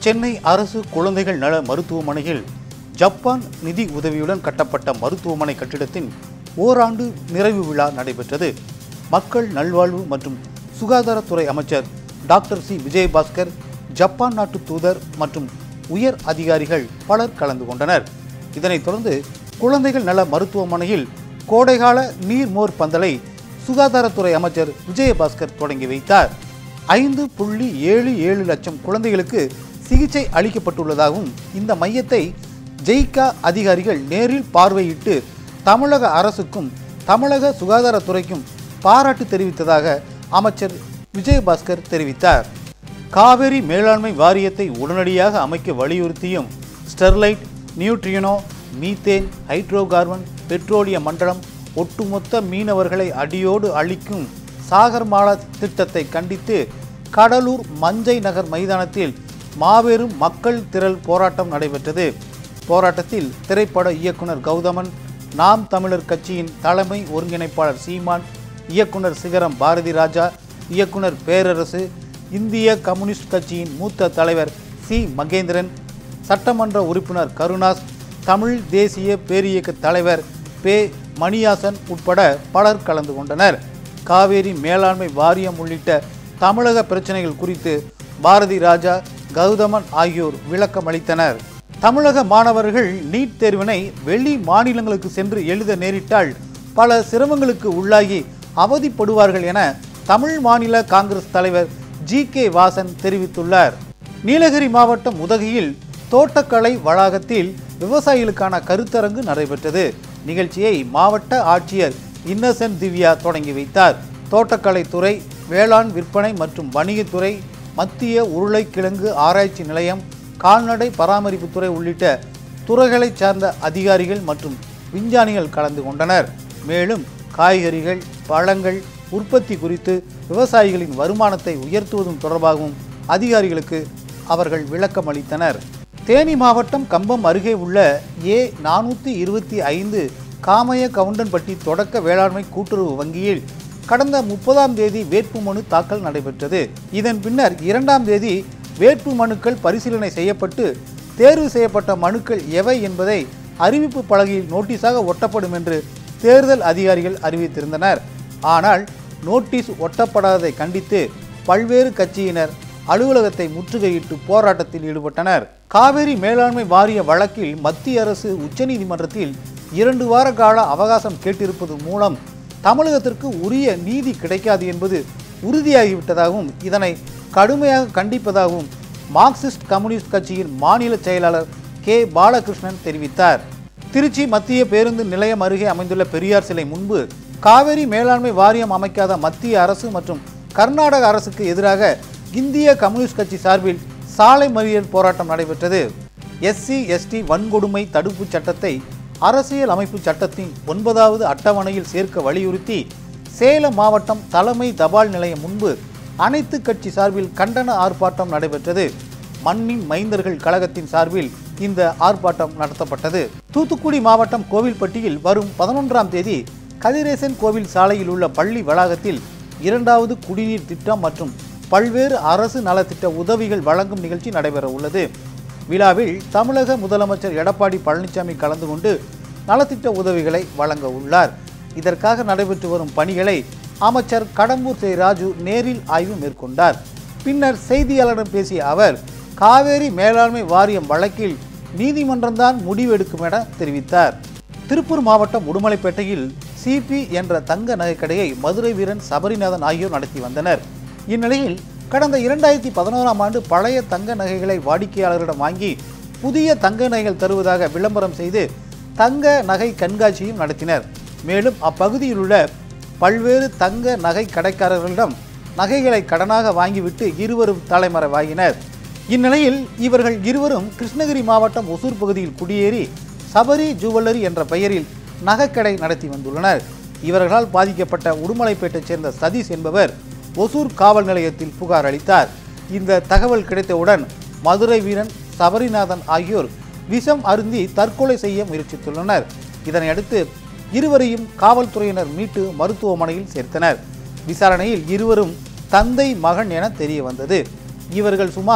சென்னை அரசு குழந்தைகள் நல மருத்துவமனையில் ஜப்பான் நிதி உதவியுடன் கட்டப்பட்ட மருத்துவமனை கட்டிடத்தின் ஓராண்டு நிறைவு விழா நடைபெற்றது மக்கள் நல்வாழ்வு மற்றும் சுகாதாரத்துறை அமைச்சர் டாக்டர் சி விஜயபாஸ்கர் ஜப்பான் நாட்டு தூதர் மற்றும் உயர் அதிகாரிகள் பலர் கலந்து கொண்டனர் இதனைத் தொடர்ந்து குழந்தைகள் நல மருத்துவமனையில் கோடைகால நீர்மோர் பந்தலை சுகாதாரத்துறை அமைச்சர் விஜயபாஸ்கர் தொடங்கி வைத்தார் ஐந்து புள்ளி ஏழு ஏழு லட்சம் குழந்தைகளுக்கு சிகிச்சை அளிக்கப்பட்டுள்ளதாகவும் இந்த மையத்தை ஜெய்கா அதிகாரிகள் நேரில் பார்வையிட்டு தமிழக அரசுக்கும் தமிழக சுகாதாரத்துறைக்கும் பாராட்டு தெரிவித்ததாக அமைச்சர் விஜயபாஸ்கர் தெரிவித்தார் காவிரி மேலாண்மை வாரியத்தை உடனடியாக அமைக்க வலியுறுத்தியும் Sterlite neutrino methane hydro carbon பெட்ரோலிய மண்டலம் ஒட்டுமொத்த மீனவர்களை அடியோடு அழிக்கும் சாகர்மாலா திட்டத்தை கண்டித்து கடலூர் மஞ்சை நகர் மைதானத்தில் மாபெரும் மக்கள் திரள் போராட்டம் நடைபெற்றது போராட்டத்தில் திரைப்பட இயக்குனர் கௌதமன் நாம் தமிழர் கட்சியின் தலைமை ஒருங்கிணைப்பாளர் சீமான் இயக்குனர் சிகரம் பாரதி ராஜா இயக்குனர் பேரரசு இந்திய கம்யூனிஸ்ட் கட்சியின் மூத்த தலைவர் சி மகேந்திரன் சட்டமன்ற உறுப்பினர் கருணாஸ் தமிழ் தேசிய பேரியக்க தலைவர் பே மணியாசன் உட்பட பலர் கலந்து கொண்டனர் காவேரி மேலாண்மை வாரியம் உள்ளிட்ட தமிழக பிரச்சனைகள் குறித்து பாரதி ராஜா கௌதமன் ஆகியோர் விளக்கம் அளித்தனர் தமிழக மாணவர்கள் நீட் தேர்வினை வெளி மாநிலங்களுக்கு சென்று எழுத நேரிட்டால் பல சிரமங்களுக்கு உள்ளாகி அவதிப்படுவார்கள் என தமிழ் மாநில காங்கிரஸ் தலைவர் ஜி கே வாசன் தெரிவித்துள்ளார் நீலகிரி மாவட்டம் உதகையில் தோட்டக்கலை வளாகத்தில் விவசாயிகளுக்கான கருத்தரங்கு நடைபெற்றது நிகழ்ச்சியை மாவட்ட ஆட்சியர் இன்னசென்ட் திவ்யா தொடங்கி வைத்தார் தோட்டக்கலைத்துறை வேளாண் விற்பனை மற்றும் வணிகத்துறை மத்திய உருளைக்கிழங்கு ஆராய்ச்சி நிலையம் கால்நடை பராமரிப்புத்துறை உள்ளிட்ட துறைகளைச் சார்ந்த அதிகாரிகள் மற்றும் விஞ்ஞானிகள் கலந்து கொண்டனர் மேலும் காய்கறிகள் பழங்கள் உற்பத்தி குறித்து விவசாயிகளின் வருமானத்தை உயர்த்துவதும் தொடர்பாகவும் அதிகாரிகளுக்கு அவர்கள் விளக்கம் அளித்தனர் தேனி மாவட்டம் கம்பம் அருகே உள்ள ஏ நானூற்றி இருபத்தி ஐந்து காமய கவுண்டன்பட்டி தொடக்க வேளாண்மை கூட்டுறவு வங்கியில் கடந்த முப்பதாம் தேதி வேட்புமனு தாக்கல் நடைபெற்றது இதன் பின்னர் இரண்டாம் தேதி வேட்பு மனுக்கள் பரிசீலனை செய்யப்பட்டு தேர்வு செய்யப்பட்ட மனுக்கள் எவை என்பதை அறிவிப்பு பலகையில் நோட்டீஸாக ஒட்டப்படும் என்று தேர்தல் அதிகாரிகள் அறிவித்திருந்தனர் ஆனால் நோட்டீஸ் ஒட்டப்படாததை கண்டித்து பல்வேறு கட்சியினர் அலுவலகத்தை முற்றுகையிட்டு போராட்டத்தில் ஈடுபட்டனர் காவிரி மேலாண்மை வாரிய வழக்கில் மத்திய அரசு உச்சநீதிமன்றத்தில் இரண்டு வார கால அவகாசம் கேட்டிருப்பது மூலம் தமிழகத்திற்கு உரிய நீதி கிடைக்காது என்பது உறுதியாகிவிட்டதாகவும் இதனை கடுமையாக கண்டிப்பதாகவும் மார்க்சிஸ்ட் கம்யூனிஸ்ட் கட்சியின் மாநில செயலாளர் கே பாலகிருஷ்ணன் தெரிவித்தார் திருச்சி மத்திய பேருந்து நிலையம் அருகே அமைந்துள்ள பெரியார் சிலை முன்பு காவிரி மேலாண்மை வாரியம் அமைக்காத மத்திய அரசு மற்றும் கர்நாடக அரசுக்கு எதிராக இந்திய கம்யூனிஸ்ட் கட்சி சார்பில் சாலை மறியல் போராட்டம் நடைபெற்றது எஸ்சி எஸ்டி வன்கொடுமை தடுப்புச் சட்டத்தை அரசியல் அமைப்பு சட்டத்தின் ஒன்பதாவது அட்டவணையில் சேர்க்க வலியுறுத்தி சேலம் மாவட்டம் தலைமை தபால் நிலையம் முன்பு அனைத்து கட்சி சார்பில் கண்டன ஆர்ப்பாட்டம் நடைபெற்றது மண்ணின் மைந்தர்கள் கழகத்தின் சார்பில் இந்த ஆர்ப்பாட்டம் நடத்தப்பட்டது தூத்துக்குடி மாவட்டம் கோவில்பட்டியில் வரும் பதினொன்றாம் தேதி கதிரேசன் கோவில் சாலையில் உள்ள பள்ளி வளாகத்தில் இரண்டாவது குடிநீர் திட்டம் மற்றும் பல்வேறு அரசு நலத்திட்ட உதவிகள் வழங்கும் நிகழ்ச்சி நடைபெற உள்ளது விழாவில் தமிழக முதலமைச்சர் எடப்பாடி பழனிசாமி கலந்து கொண்டு நலத்திட்ட உதவிகளை வழங்க உள்ளார் இதற்காக நடைபெற்று வரும் பணிகளை அமைச்சர் கடம்பூர் சே ராஜு நேரில் ஆய்வு மேற்கொண்டார் பின்னர் செய்தியாளரிடம் பேசிய அவர் காவேரி மேலாண்மை வாரியம் வழக்கில் நீதிமன்றம்தான் முடிவெடுக்கும் என தெரிவித்தார் திருப்பூர் மாவட்டம் உடுமலைப்பேட்டையில் சிபி என்ற தங்க நகைக்கடையை மதுரை வீரன் சபரிநாதன் ஆகியோர் நடத்தி வந்தனர் இந்நிலையில் கடந்த இரண்டாயிரத்தி பதினோராம் ஆண்டு பழைய தங்க நகைகளை வாடிக்கையாளர்களிடம் வாங்கி புதிய தங்க நகைகள் தருவதாக விளம்பரம் செய்து தங்க நகை கண்காட்சியும் நடத்தினர் மேலும் அப்பகுதியில் உள்ள பல்வேறு தங்க நகை கடைக்காரர்களிடம் நகைகளை கடனாக வாங்கிவிட்டு இருவரும் தலைமறைவாகினர் இந்நிலையில் இவர்கள் இருவரும் கிருஷ்ணகிரி மாவட்டம் ஒசூர் பகுதியில் குடியேறி சபரி ஜுவல்லரி என்ற பெயரில் நகைக்கடை நடத்தி வந்துள்ளனர் இவர்களால் பாதிக்கப்பட்ட உடுமலைப்பேட்டைச் சேர்ந்த சதீஷ் என்பவர் ஒசூர் காவல் நிலையத்தில் புகார் அளித்தார் இந்த தகவல் கிடைத்தவுடன் மதுரை வீரன் சபரிநாதன் ஆகியோர் விஷம் அருந்தி தற்கொலை செய்ய முயற்சித்துள்ளனர் இதனையடுத்து இருவரையும் காவல்துறையினர் மீட்டு மருத்துவமனையில் சேர்த்தனர் விசாரணையில் இருவரும் தந்தை மகன் என தெரிய வந்தது இவர்கள் சுமார்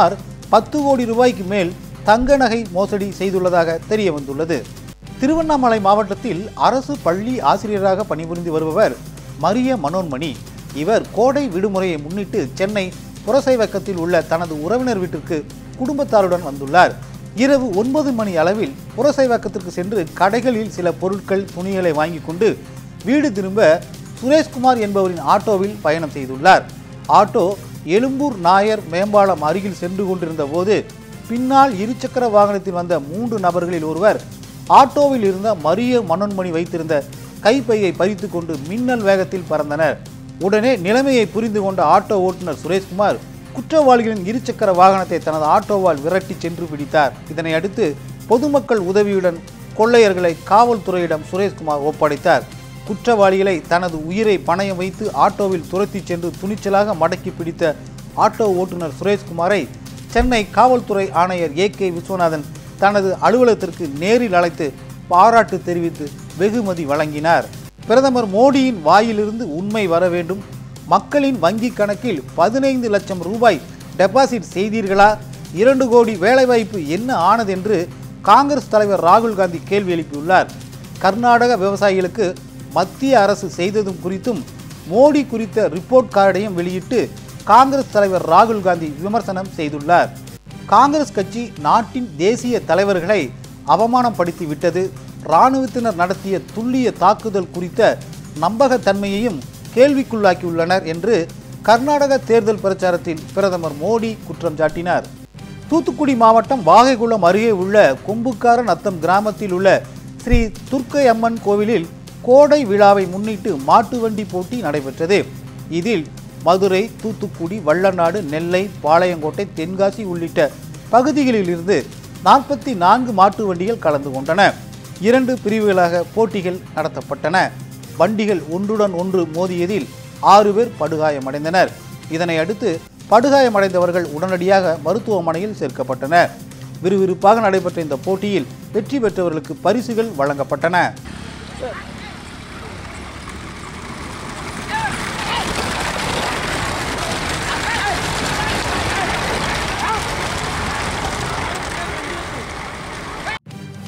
பத்து கோடி ரூபாய்க்கு மேல் தங்க நகை மோசடி செய்துள்ளதாக தெரிய வந்துள்ளது திருவண்ணாமலை மாவட்டத்தில் அரசு பள்ளி ஆசிரியராக பணிபுரிந்து வருபவர் மரிய மனோன்மணி இவர் கோடை விடுமுறையை முன்னிட்டு சென்னை புரசைவக்கத்தில் உள்ள தனது உறவினர் வீட்டிற்கு குடும்பத்தாருடன் வந்துள்ளார் இரவு ஒன்பது மணி அளவில் புரசைவக்கத்திற்கு சென்று கடைகளில் சில பொருட்கள் துணிகளை வாங்கி கொண்டு வீடு திரும்ப சுரேஷ்குமார் என்பவரின் ஆட்டோவில் பயணம் செய்துள்ளார் ஆட்டோ எழும்பூர் நாயர் மேம்பாலம் அருகில் சென்று கொண்டிருந்த போது பின்னால் இருசக்கர வாகனத்தில் வந்த மூன்று நபர்களில் ஒருவர் ஆட்டோவில் இருந்த மரிய மனோன்மணி வைத்திருந்த கைப்பையை பறித்து கொண்டு மின்னல் வேகத்தில் பறந்தனர் உடனே நிலைமையை புரிந்து கொண்ட ஆட்டோ ஓட்டுநர் சுரேஷ்குமார் குற்றவாளிகளின் இருசக்கர வாகனத்தை தனது ஆட்டோவால் விரட்டி சென்று பிடித்தார் இதனை அடுத்து பொதுமக்கள் உதவியுடன் கொள்ளையர்களை காவல்துறையிடம் சுரேஷ்குமார் ஒப்படைத்தார் குற்றவாளிகளை தனது உயிரை பணயம் வைத்து ஆட்டோவில் துரத்தி சென்று துணிச்சலாக மடக்கி பிடித்த ஆட்டோ ஓட்டுநர் சுரேஷ்குமாரை சென்னை காவல்துறை ஆணையர் ஏ கே விஸ்வநாதன் தனது அலுவலகத்திற்கு நேரில் அழைத்து பாராட்டு தெரிவித்து வெகுமதி வழங்கினார் பிரதமர் மோடியின் வாயிலிருந்து உண்மை வர வேண்டும் மக்களின் வங்கி கணக்கில் பதினைந்து லட்சம் ரூபாய் டெபாசிட் செய்தீர்களா இரண்டு கோடி வேலைவாய்ப்பு என்ன ஆனது என்று காங்கிரஸ் தலைவர் ராகுல் காந்தி கேள்வி எழுப்பியுள்ளார் கர்நாடக விவசாயிகளுக்கு மத்திய அரசு செய்ததும் குறித்தும் மோடி குறித்த ரிப்போர்ட் கார்டையும் வெளியிட்டு காங்கிரஸ் தலைவர் ராகுல் காந்தி விமர்சனம் செய்துள்ளார் காங்கிரஸ் கட்சி நாட்டின் தேசிய தலைவர்களை அவமானப்படுத்தி விட்டது இராணுவத்தினர் நடத்திய துல்லிய தாக்குதல் குறித்த நம்பகத்தன்மையையும் கேள்விக்குள்ளாக்கியுள்ளனர் என்று கர்நாடக தேர்தல் பிரச்சாரத்தில் பிரதமர் மோடி குற்றம் சாட்டினார் தூத்துக்குடி மாவட்டம் வாகைக்குளம் அருகே உள்ள கொம்புக்கார நத்தம் கிராமத்தில் உள்ள ஸ்ரீ துர்க்கை அம்மன் கோவிலில் கோடை விழாவை முன்னிட்டு மாட்டு வண்டி போட்டி நடைபெற்றது இதில் மதுரை தூத்துக்குடி வள்ளநாடு நெல்லை பாளையங்கோட்டை தென்காசி உள்ளிட்ட பகுதிகளில் இருந்து நாற்பத்தி நான்கு மாட்டு வண்டிகள் கலந்து கொண்டன இரண்டு பிரிவுகளாக போட்டிகள் நடத்தப்பட்டன வண்டிகள் ஒன்றுடன் ஒன்று மோதியதில் ஆறு பேர் படுகாயமடைந்தனர் இதனை அடுத்து படுகாயமடைந்தவர்கள் உடனடியாக மருத்துவமனையில் சேர்க்கப்பட்டனர் விறுவிறுப்பாக நடைபெற்ற இந்த போட்டியில் வெற்றி பெற்றவர்களுக்கு பரிசுகள் வழங்கப்பட்டன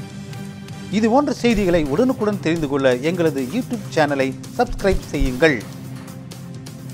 இது போன்ற செய்திகளை உடனுக்குடன் தெரிந்து கொள்ள எங்களது யூடியூப் சேனலை சப்ஸ்கிரைப் செய்யுங்கள்